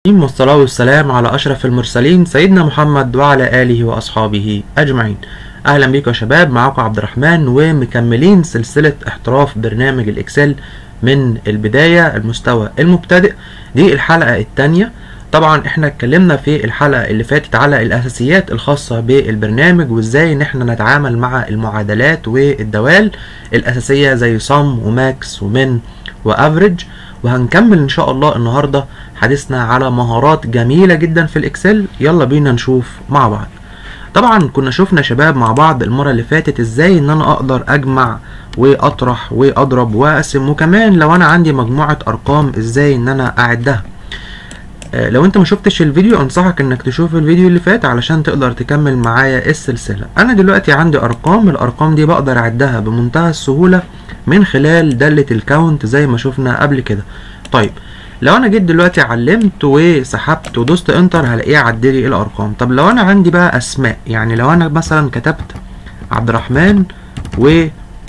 والصلاة والسلام على أشرف المرسلين سيدنا محمد وعلى آله وأصحابه أجمعين أهلا بيكم يا شباب معاكم عبد الرحمن ومكملين سلسلة احتراف برنامج الإكسل من البداية المستوى المبتدئ دي الحلقة الثانية طبعا احنا اتكلمنا في الحلقة اللي فاتت على الأساسيات الخاصة بالبرنامج وازاي ان احنا نتعامل مع المعادلات والدوال الأساسية زي صم وماكس ومن وافريج وهنكمل ان شاء الله النهاردة حديثنا على مهارات جميلة جدا في الاكسل يلا بينا نشوف مع بعض طبعا كنا شفنا شباب مع بعض المرة اللي فاتت ازاي ان انا اقدر اجمع واطرح واضرب واقسم وكمان لو انا عندي مجموعة ارقام ازاي ان انا اعدها آه، لو انت ما شفتش الفيديو انصحك انك تشوف الفيديو اللي فات علشان تقدر تكمل معايا السلسلة انا دلوقتي عندي ارقام الارقام دي بقدر اعدها بمنتهى السهولة من خلال دالة الكاونت زي ما شفنا قبل كده طيب لو انا جيت دلوقتي علمت وسحبت ودوست انتر هلاقيه عدلي الارقام طب لو انا عندي بقى اسماء يعني لو انا مثلا كتبت عبد الرحمن و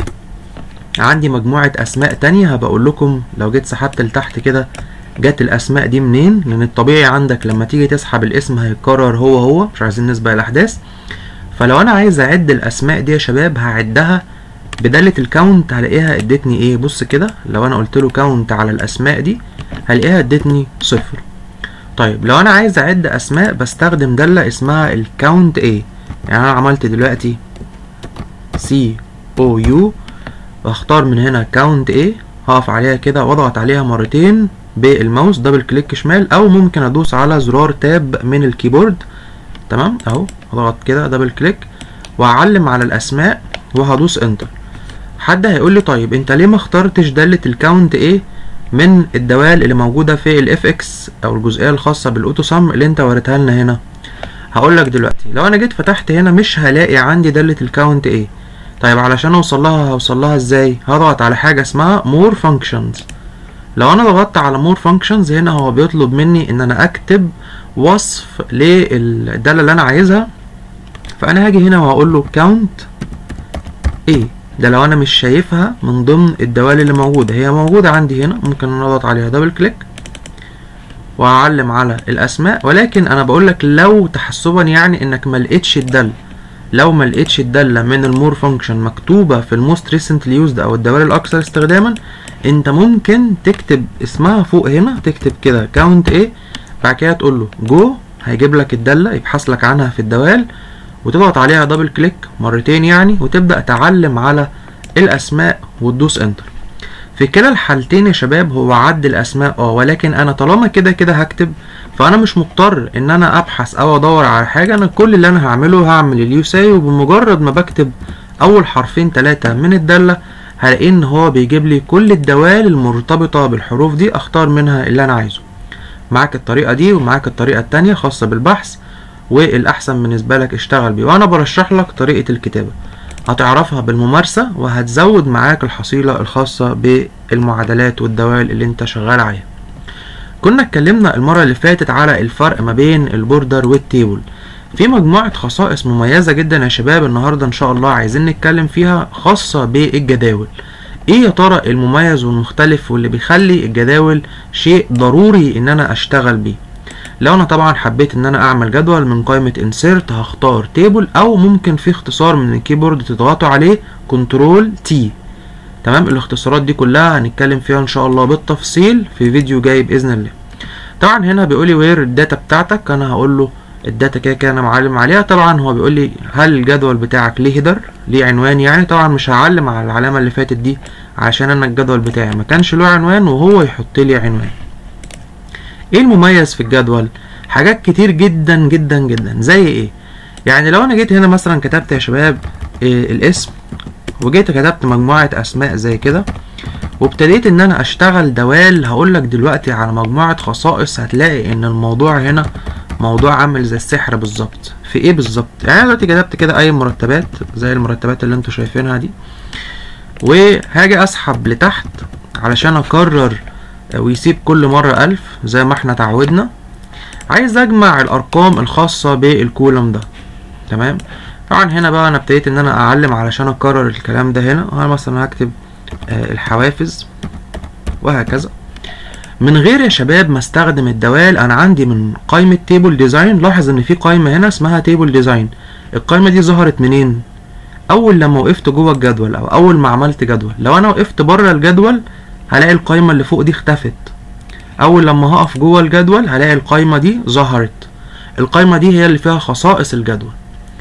عندي مجموعة اسماء تانية هبقى اقول لكم لو جيت سحبت لتحت كده جت الاسماء دي منين لان الطبيعي عندك لما تيجي تسحب الاسم هيتكرر هو هو مش عايزين نسبق الاحداث فلو انا عايز اعد الاسماء دي يا شباب هعدها بدالة الكاونت هلاقيها ادتني ايه بص كده لو انا قلت له كاونت على الاسماء دي هلاقيها ادتني صفر طيب لو انا عايز اعد اسماء بستخدم دالة اسمها الكاونت ايه يعني انا عملت دلوقتي سي او يو واختار من هنا كاونت ايه هقف عليها كده واضغط عليها مرتين بالماوس دبل كليك شمال او ممكن ادوس على زرار تاب من الكيبورد تمام اهو اضغط كده دبل كليك واعلم على الاسماء وهدوس انتر حد هيقول لي طيب انت ليه ما اخترتش دالة الكاونت ايه من الدوال اللي موجودة في الاف اكس او الجزئية الخاصة بالاوتو سم اللي انت وريتها لنا هنا هقول لك دلوقتي لو انا جيت فتحت هنا مش هلاقي عندي دالة الكاونت ايه طيب علشان اوصل لها هوصل لها ازاي هضغط على حاجة اسمها مور فانكشنز لو انا ضغطت على مور فانكشنز هنا هو بيطلب مني ان انا اكتب وصف للدالة اللي انا عايزها فانا هاجي هنا وهقول له كاونت ايه ده لو انا مش شايفها من ضمن الدوال اللي موجوده هي موجوده عندي هنا ممكن انا اضغط عليها دبل كليك واعلم على الاسماء ولكن انا بقول لك لو تحسبا يعني انك ما لقيتش الداله لو ما لقيتش الداله من المور فانكشن مكتوبه في الموست ريسنتلي يوزد او الدوال الاكثر استخداما انت ممكن تكتب اسمها فوق هنا تكتب كده كاونت ايه بعد كده تقول له جو هيجيب لك الداله يبحث لك عنها في الدوال وتضغط عليها دبل كليك مرتين يعني وتبدأ تعلم على الأسماء وتدوس انتر في كلا الحالتين يا شباب هو عد الأسماء اه ولكن أنا طالما كده كده هكتب فأنا مش مضطر إن أنا أبحث أو أدور على حاجة أنا كل اللي أنا هعمله هعمل اليوساي وبمجرد ما بكتب أول حرفين تلاتة من الدالة هلاقي إن هو بيجيب لي كل الدوال المرتبطة بالحروف دي أختار منها اللي أنا عايزه معاك الطريقة دي ومعاك الطريقة التانية خاصة بالبحث والاحسن بالنسبه لك اشتغل بيه وانا برشح لك طريقه الكتابه هتعرفها بالممارسه وهتزود معاك الحصيله الخاصه بالمعادلات والدوال اللي انت شغال عليها كنا اتكلمنا المره اللي فاتت على الفرق ما بين البوردر والتيبل في مجموعه خصائص مميزه جدا يا شباب النهارده ان شاء الله عايزين نتكلم فيها خاصه بالجداول ايه يا ترى المميز والمختلف واللي بيخلي الجداول شيء ضروري ان انا اشتغل بيه لو انا طبعا حبيت ان انا اعمل جدول من قائمة insert هختار تيبل او ممكن في اختصار من الكيبورد تضغطوا عليه كنترول تي تمام الاختصارات دي كلها هنتكلم فيها ان شاء الله بالتفصيل في فيديو جاي باذن الله طبعا هنا بيقول لي وير الداتا بتاعتك انا هقول له الداتا كده كده انا معلم عليها طبعا هو بيقول لي هل الجدول بتاعك ليه هيدر ليه عنوان يعني طبعا مش هعلم على العلامه اللي فاتت دي عشان انا الجدول بتاعي ما كانش له عنوان وهو يحط لي عنوان ايه المميز في الجدول حاجات كتير جدا جدا جدا زي ايه يعني لو انا جيت هنا مثلا كتبت يا شباب إيه الاسم وجيت كتبت مجموعة اسماء زي كده وابتديت ان انا اشتغل دوال هقولك دلوقتي على مجموعة خصائص هتلاقي ان الموضوع هنا موضوع عامل زي السحر بالظبط في ايه بالظبط يعني دلوقتي كتبت كده اي مرتبات زي المرتبات اللي انتوا شايفينها دي وهاجي اسحب لتحت علشان اكرر ويسيب كل مرة ألف زي ما احنا تعودنا عايز أجمع الأرقام الخاصة بالكولوم ده تمام طبعا هنا بقى أنا ابتديت إن أنا أعلم علشان أكرر الكلام ده هنا أنا مثلا هكتب آه الحوافز وهكذا من غير يا شباب ما استخدم الدوال انا عندي من قائمة تيبل ديزاين لاحظ ان في قائمة هنا اسمها تيبل ديزاين القائمة دي ظهرت منين اول لما وقفت جوه الجدول او اول ما عملت جدول لو انا وقفت بره الجدول هلاقي القائمة اللي فوق دي اختفت اول لما هقف جوه الجدول هلاقي القائمة دي ظهرت القائمة دي هي اللي فيها خصائص الجدول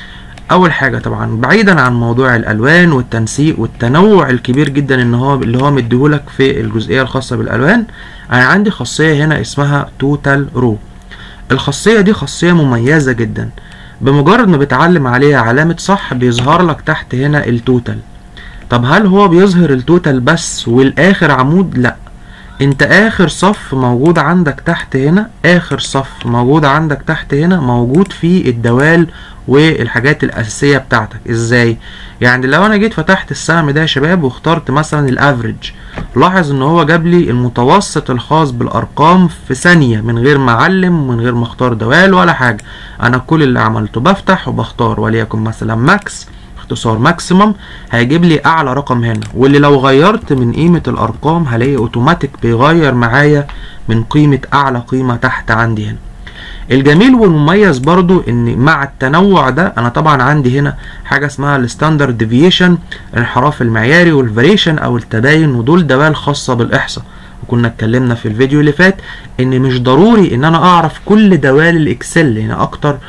اول حاجة طبعا بعيدا عن موضوع الالوان والتنسيق والتنوع الكبير جدا ان هو اللي هو مديهولك في الجزئية الخاصة بالالوان انا عندي خاصية هنا اسمها توتال رو الخاصية دي خاصية مميزة جدا بمجرد ما بتعلم عليها علامة صح بيظهر لك تحت هنا التوتال طب هل هو بيظهر التوتال بس والاخر عمود لا انت اخر صف موجود عندك تحت هنا اخر صف موجود عندك تحت هنا موجود فيه الدوال والحاجات الاساسية بتاعتك ازاي يعني لو انا جيت فتحت السهم ده يا شباب واخترت مثلا الافريج لاحظ ان هو جاب لي المتوسط الخاص بالارقام في ثانية من غير ما اعلم ومن غير ما اختار دوال ولا حاجة انا كل اللي عملته بفتح وبختار وليكن مثلا ماكس اختصار ماكسيمم هيجيب لي اعلى رقم هنا واللي لو غيرت من قيمة الارقام هلاقي اوتوماتيك بيغير معايا من قيمة اعلى قيمة تحت عندي هنا الجميل والمميز برضو ان مع التنوع ده انا طبعا عندي هنا حاجة اسمها الستاندرد ديفيشن الانحراف المعياري والفاريشن او التباين ودول دوال خاصة بالاحصاء وكنا اتكلمنا في الفيديو اللي فات ان مش ضروري ان انا اعرف كل دوال الاكسل هنا اكتر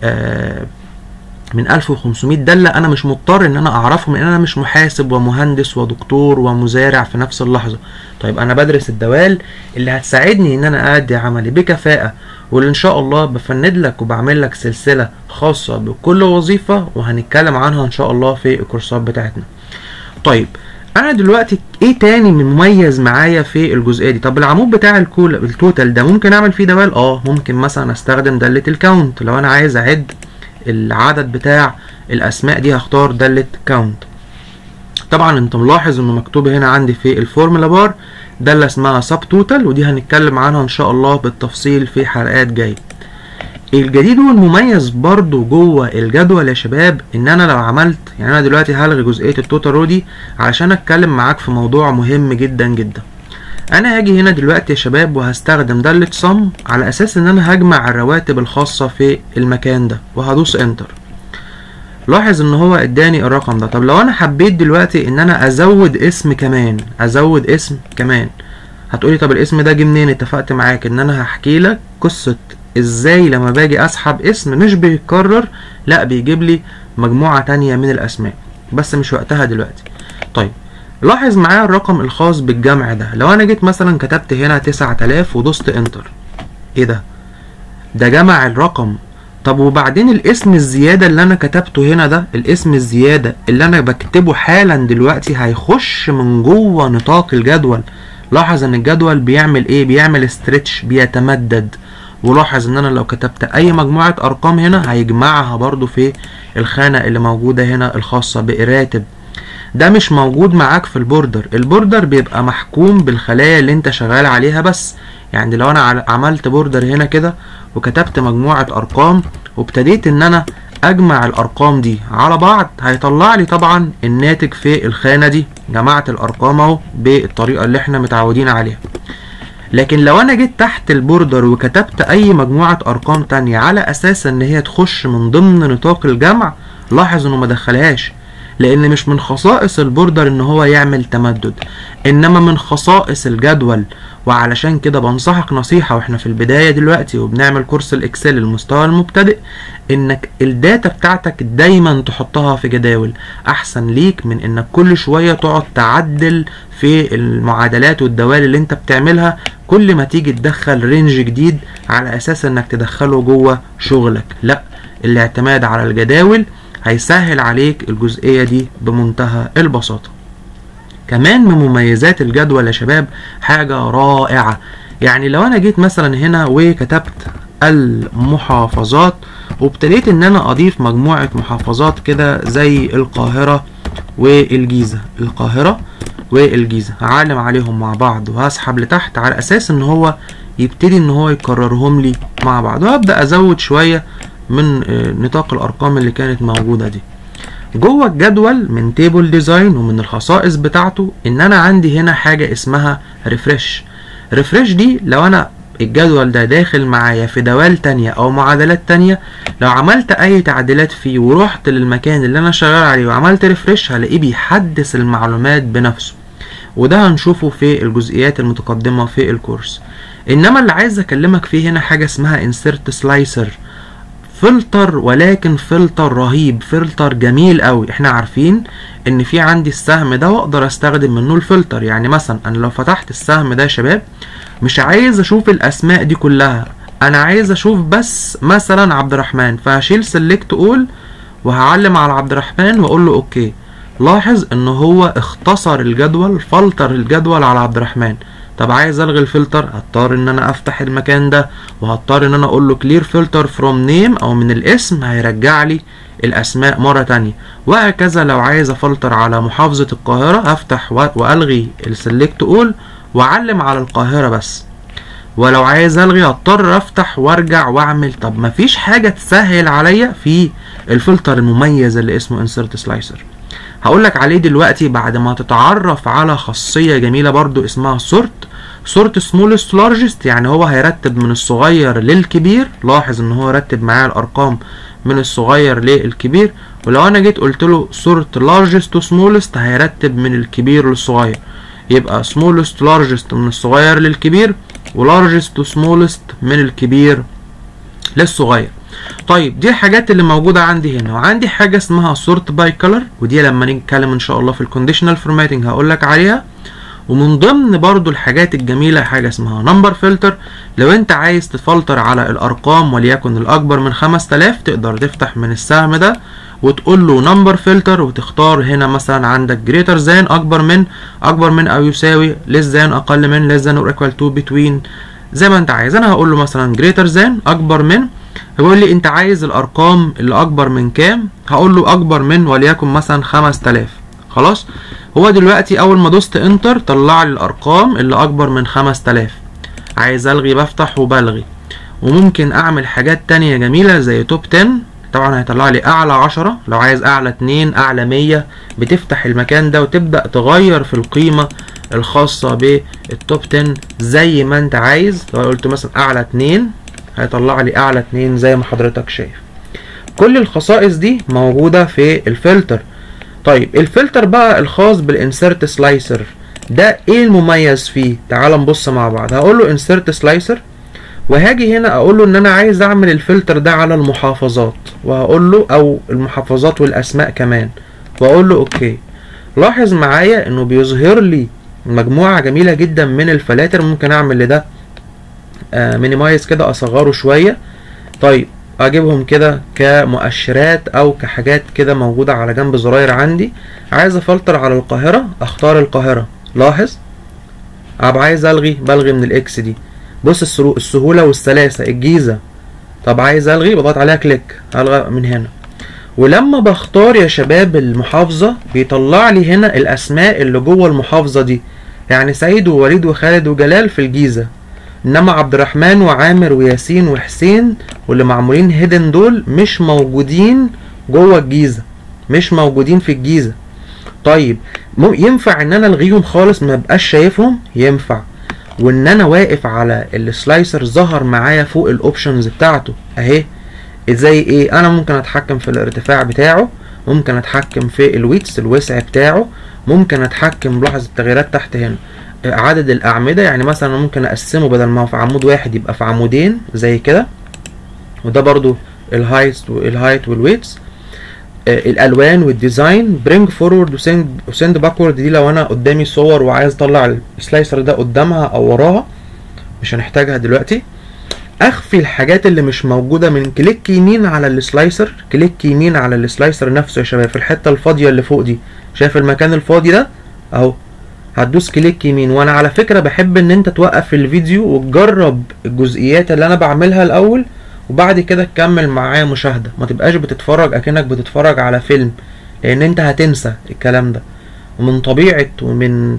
آه من 1500 دالة انا مش مضطر ان انا اعرفهم لان انا مش محاسب ومهندس ودكتور ومزارع في نفس اللحظة طيب انا بدرس الدوال اللي هتساعدني ان انا ادي عملي بكفاءة واللي ان شاء الله بفند لك وبعمل لك سلسلة خاصة بكل وظيفة وهنتكلم عنها ان شاء الله في الكورسات بتاعتنا طيب انا دلوقتي ايه تاني مميز معايا في الجزئيه دي طب العمود بتاع الكول التوتال ده ممكن اعمل فيه دوال اه ممكن مثلا استخدم داله الكاونت لو انا عايز اعد العدد بتاع الاسماء دي هختار داله كاونت طبعا انت ملاحظ انه مكتوب هنا عندي في الفورمولا بار داله اسمها سب توتال ودي هنتكلم عنها ان شاء الله بالتفصيل في حلقات جايه الجديد والمميز برضو جوه الجدول يا شباب ان انا لو عملت يعني انا دلوقتي هلغي جزئيه التوتال رو دي علشان اتكلم معاك في موضوع مهم جدا جدا انا هاجي هنا دلوقتي يا شباب وهستخدم دالة صم على اساس ان انا هجمع الرواتب الخاصة في المكان ده وهدوس انتر لاحظ ان هو اداني الرقم ده طب لو انا حبيت دلوقتي ان انا ازود اسم كمان ازود اسم كمان هتقولي طب الاسم ده جه منين اتفقت معاك ان انا هحكي لك قصة ازاي لما باجي اسحب اسم مش بيتكرر لا بيجيب لي مجموعة تانية من الاسماء بس مش وقتها دلوقتي طيب لاحظ معايا الرقم الخاص بالجمع ده لو انا جيت مثلا كتبت هنا 9000 ودوست انتر ايه ده ده جمع الرقم طب وبعدين الاسم الزيادة اللي انا كتبته هنا ده الاسم الزيادة اللي انا بكتبه حالا دلوقتي هيخش من جوه نطاق الجدول لاحظ ان الجدول بيعمل ايه بيعمل استرتش بيتمدد ولاحظ ان انا لو كتبت اي مجموعة ارقام هنا هيجمعها برضو في الخانة اللي موجودة هنا الخاصة براتب ده مش موجود معاك في البوردر البوردر بيبقى محكوم بالخلايا اللي انت شغال عليها بس يعني لو انا عملت بوردر هنا كده وكتبت مجموعة ارقام وابتديت ان انا اجمع الارقام دي على بعض هيطلع لي طبعا الناتج في الخانة دي جمعت الارقام اهو بالطريقة اللي احنا متعودين عليها لكن لو انا جيت تحت البوردر وكتبت اي مجموعة ارقام تانية على اساس ان هي تخش من ضمن نطاق الجمع لاحظ انه ما دخلهاش لان مش من خصائص البوردر ان هو يعمل تمدد انما من خصائص الجدول وعلشان كده بنصحك نصيحة واحنا في البداية دلوقتي وبنعمل كورس الاكسل المستوى المبتدئ انك الداتا بتاعتك دايما تحطها في جداول احسن ليك من انك كل شوية تقعد تعدل في المعادلات والدوال اللي انت بتعملها كل ما تيجي تدخل رينج جديد على اساس انك تدخله جوه شغلك لا الاعتماد على الجداول هيسهل عليك الجزئية دي بمنتهى البساطة كمان من مميزات الجدول يا شباب حاجة رائعة يعني لو انا جيت مثلا هنا وكتبت المحافظات وابتديت ان انا اضيف مجموعة محافظات كده زي القاهرة والجيزة القاهرة والجيزة هعلم عليهم مع بعض وهسحب لتحت على اساس ان هو يبتدي ان هو يكررهم لي مع بعض وهبدأ ازود شوية من نطاق الارقام اللي كانت موجودة دي جوه الجدول من تيبل ديزاين ومن الخصائص بتاعته ان انا عندي هنا حاجة اسمها ريفرش ريفرش دي لو انا الجدول ده داخل معايا في دوال تانية او معادلات تانية لو عملت اي تعديلات فيه ورحت للمكان اللي انا شغال عليه وعملت ريفرش هلاقيه بيحدث المعلومات بنفسه وده هنشوفه في الجزئيات المتقدمة في الكورس انما اللي عايز اكلمك فيه هنا حاجة اسمها insert slicer فلتر ولكن فلتر رهيب فلتر جميل قوي احنا عارفين ان في عندي السهم ده واقدر استخدم منه الفلتر يعني مثلا انا لو فتحت السهم ده يا شباب مش عايز اشوف الاسماء دي كلها انا عايز اشوف بس مثلا عبد الرحمن فهشيل سيلكت اول وهعلم على عبد الرحمن واقول له اوكي لاحظ ان هو اختصر الجدول فلتر الجدول على عبد الرحمن طب عايز الغي الفلتر هضطر ان انا افتح المكان ده وهضطر ان انا اقول له كلير فلتر فروم نيم او من الاسم هيرجع لي الاسماء مرة تانية وهكذا لو عايز افلتر على محافظة القاهرة هفتح والغي السلكت اول واعلم على القاهرة بس ولو عايز الغي هضطر افتح وارجع واعمل طب مفيش حاجة تسهل عليا في الفلتر المميز اللي اسمه insert slicer هقولك عليه دلوقتي بعد ما تتعرف على خاصية جميلة برضو اسمها سورت سورت سمولست لارجست يعني هو هيرتب من الصغير للكبير لاحظ ان هو رتب معايا الارقام من الصغير للكبير ولو انا جيت قلت له سورت لارجست وسمولست هيرتب من الكبير للصغير يبقى smallest largest من الصغير للكبير وlargest to smallest من الكبير للصغير طيب دي الحاجات اللي موجودة عندي هنا وعندي حاجة اسمها sort by color ودي لما نتكلم ان شاء الله في الكونديشنال formatting هقولك عليها ومن ضمن برضو الحاجات الجميلة حاجة اسمها نمبر فلتر لو انت عايز تفلتر على الارقام وليكن الاكبر من 5000 تقدر تفتح من السهم ده وتقول له نمبر فلتر وتختار هنا مثلا عندك greater than اكبر من اكبر من او يساوي less than اقل من less than or equal to between زي ما انت عايز انا هقول له مثلا greater than اكبر من هيقول لي انت عايز الارقام اللي اكبر من كام هقول له اكبر من وليكن مثلا 5000 خلاص هو دلوقتي اول ما دوست انتر طلع لي الارقام اللي اكبر من 5000 عايز الغي بفتح وبلغي وممكن اعمل حاجات تانية جميلة زي توب 10 طبعا هيطلع لي اعلى عشرة لو عايز اعلى اتنين اعلى مية بتفتح المكان ده وتبدأ تغير في القيمة الخاصة بالتوب 10 زي ما انت عايز لو قلت مثلا اعلى اتنين هيطلع لي اعلى اتنين زي ما حضرتك شايف كل الخصائص دي موجودة في الفلتر طيب الفلتر بقى الخاص بالانسرت سلايسر ده ايه المميز فيه تعال نبص مع بعض هقول له انسرت سلايسر وهاجي هنا اقول له ان انا عايز اعمل الفلتر ده على المحافظات وهقول له او المحافظات والاسماء كمان واقول له اوكي لاحظ معايا انه بيظهر لي مجموعة جميلة جدا من الفلاتر ممكن اعمل لده آه مينيمايز كده اصغره شوية طيب اجيبهم كده كمؤشرات او كحاجات كده موجودة على جنب زراير عندي عايز افلتر على القاهرة اختار القاهرة لاحظ اب عايز الغي بلغي من الاكس دي بص السهولة والسلاسة الجيزة طب عايز الغي بضغط عليها كليك الغى من هنا ولما بختار يا شباب المحافظة بيطلع لي هنا الاسماء اللي جوه المحافظة دي يعني سعيد ووليد وخالد وجلال في الجيزة انما عبد الرحمن وعامر وياسين وحسين واللي معمولين هيدن دول مش موجودين جوه الجيزة مش موجودين في الجيزة طيب ينفع ان انا الغيهم خالص ما بقاش شايفهم ينفع وان انا واقف على السلايسر ظهر معايا فوق الاوبشنز بتاعته اهي زي ايه انا ممكن اتحكم في الارتفاع بتاعه ممكن اتحكم في الويتس الوسع بتاعه ممكن اتحكم لاحظ التغييرات تحت هنا عدد الاعمده يعني مثلا ممكن اقسمه بدل ما هو في عمود واحد يبقى في عمودين زي كده وده برضو الهايت والهايت والويتس الالوان والديزاين برينج فورورد وسند وسند باكورد دي لو انا قدامي صور وعايز اطلع السلايسر ده قدامها او وراها مش هنحتاجها دلوقتي اخفي الحاجات اللي مش موجوده من كليك يمين على السلايسر كليك يمين على السلايسر نفسه يا شباب في الحته الفاضيه اللي فوق دي شايف المكان الفاضي ده اهو هتدوس كليك يمين وانا على فكره بحب ان انت توقف الفيديو وتجرب الجزئيات اللي انا بعملها الاول وبعد كده تكمل معايا مشاهده ما تبقاش بتتفرج اكنك بتتفرج على فيلم لان انت هتنسى الكلام ده ومن طبيعه ومن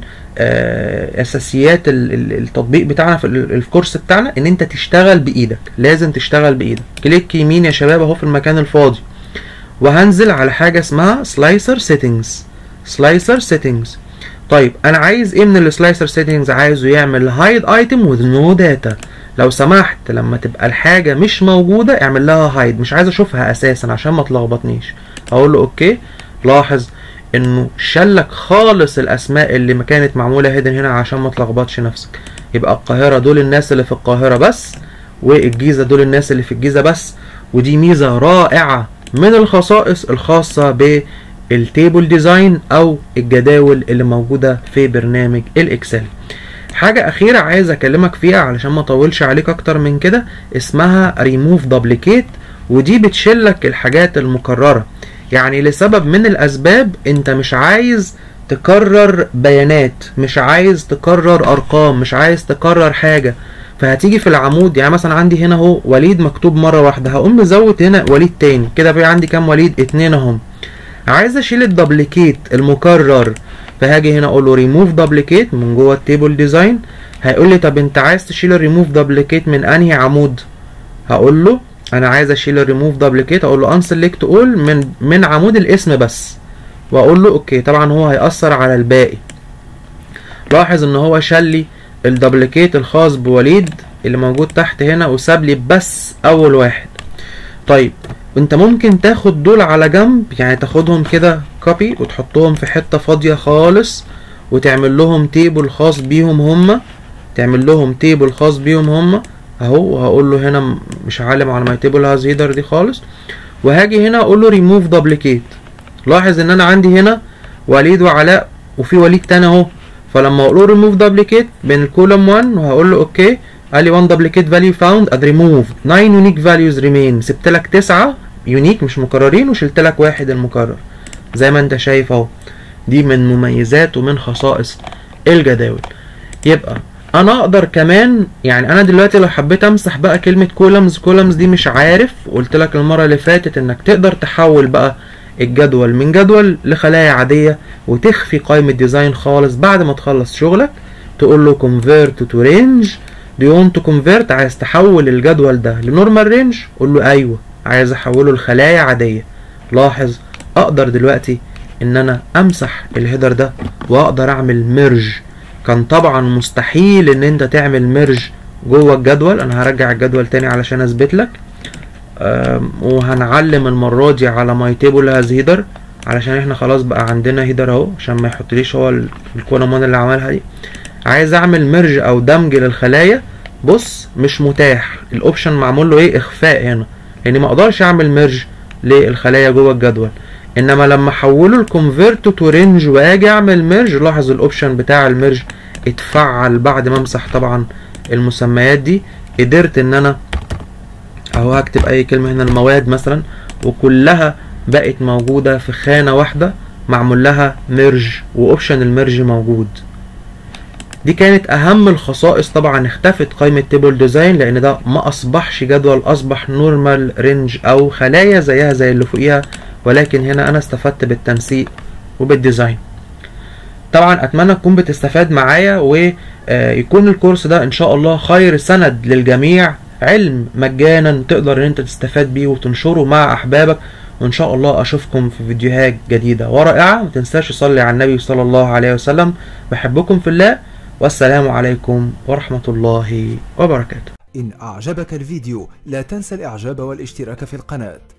آه اساسيات التطبيق بتاعنا في الكورس بتاعنا ان انت تشتغل بايدك لازم تشتغل بايدك كليك يمين يا شباب اهو في المكان الفاضي وهنزل على حاجه اسمها سلايسر سيتنجز سلايسر سيتنجز طيب انا عايز ايه من السلايسر سيتنجز عايزه يعمل هايد ايتم وذ نو داتا لو سمحت لما تبقى الحاجه مش موجوده اعمل لها هايد مش عايز اشوفها اساسا عشان ما تلخبطنيش اقول له اوكي لاحظ انه شلك خالص الاسماء اللي ما كانت معموله هيدن هنا عشان ما تلخبطش نفسك يبقى القاهره دول الناس اللي في القاهره بس والجيزه دول الناس اللي في الجيزه بس ودي ميزه رائعه من الخصائص الخاصه بالتيبل ديزاين او الجداول اللي موجوده في برنامج الاكسل حاجة أخيرة عايز أكلمك فيها علشان ما أطولش عليك أكتر من كده اسمها ريموف دبليكيت ودي بتشلك الحاجات المكررة يعني لسبب من الأسباب أنت مش عايز تكرر بيانات مش عايز تكرر أرقام مش عايز تكرر حاجة فهتيجي في العمود يعني مثلا عندي هنا اهو وليد مكتوب مرة واحدة هقوم مزود هنا وليد تاني كده بقى عندي كام وليد اتنين اهم عايز اشيل الدبليكيت المكرر فهاجي هنا اقول له ريموف دبليكيت من جوه التيبل ديزاين هيقول لي طب انت عايز تشيل الريموف دبليكيت من انهي عمود هقول له انا عايز اشيل الريموف دبليكيت اقول له انسلكت اول من من عمود الاسم بس واقول له اوكي طبعا هو هيأثر على الباقي لاحظ ان هو شال لي الدبليكيت الخاص بوليد اللي موجود تحت هنا وساب لي بس اول واحد طيب انت ممكن تاخد دول على جنب يعني تاخدهم كده كوبي وتحطهم في حتة فاضية خالص وتعمل لهم تيبل خاص بيهم هما تعمل لهم تيبل خاص بيهم هما اهو وهقول له هنا مش عالم على ماي تيبل هاز هيدر دي خالص وهاجي هنا اقول له ريموف دبليكيت لاحظ ان انا عندي هنا وليد وعلاء وفي وليد تاني اهو فلما اقول له ريموف دبليكيت بين الكولوم 1 وهقول له اوكي قال لي 1 دبليكيت فاليو فاوند اد ريموف 9 يونيك فاليوز ريمين سبت لك 9 يونيك مش مكررين وشلت لك واحد المكرر زي ما انت شايف اهو دي من مميزات ومن خصائص الجداول يبقى انا اقدر كمان يعني انا دلوقتي لو حبيت امسح بقى كلمة كولمز كولمز دي مش عارف قلت لك المرة اللي فاتت انك تقدر تحول بقى الجدول من جدول لخلايا عادية وتخفي قائمة ديزاين خالص بعد ما تخلص شغلك تقول له convert to range do you want to convert عايز تحول الجدول ده لنورمال رينج قول له ايوه عايز احوله لخلايا عادية لاحظ اقدر دلوقتي ان انا امسح الهيدر ده واقدر اعمل ميرج كان طبعا مستحيل ان انت تعمل ميرج جوه الجدول انا هرجع الجدول تاني علشان اثبت لك وهنعلم المرة دي على ماي تيبل هاز هيدر علشان احنا خلاص بقى عندنا هيدر اهو عشان ما يحطليش هو الكولومان اللي عملها دي عايز اعمل ميرج او دمج للخلايا بص مش متاح الاوبشن معمول له ايه اخفاء هنا لان يعني ما اقدرش اعمل ميرج للخلايا جوه الجدول انما لما احوله الكونفيرت تو رينج واجي اعمل ميرج لاحظ الاوبشن بتاع الميرج اتفعل بعد ما امسح طبعا المسميات دي قدرت ان انا اهو هكتب اي كلمه هنا المواد مثلا وكلها بقت موجوده في خانه واحده معمول لها ميرج واوبشن الميرج موجود دي كانت اهم الخصائص طبعا اختفت قائمة تيبل ديزاين لان ده ما اصبحش جدول اصبح نورمال رينج او خلايا زيها زي اللي فوقيها ولكن هنا انا استفدت بالتنسيق وبالديزاين طبعا اتمنى تكون بتستفاد معايا ويكون الكورس ده ان شاء الله خير سند للجميع علم مجانا تقدر ان انت تستفاد بيه وتنشره مع احبابك وان شاء الله اشوفكم في فيديوهات جديدة ورائعة ما تنساش تصلي على النبي صلى الله عليه وسلم بحبكم في الله والسلام عليكم ورحمة الله وبركاته إن أعجبك الفيديو لا تنسى الإعجاب والاشتراك في القناة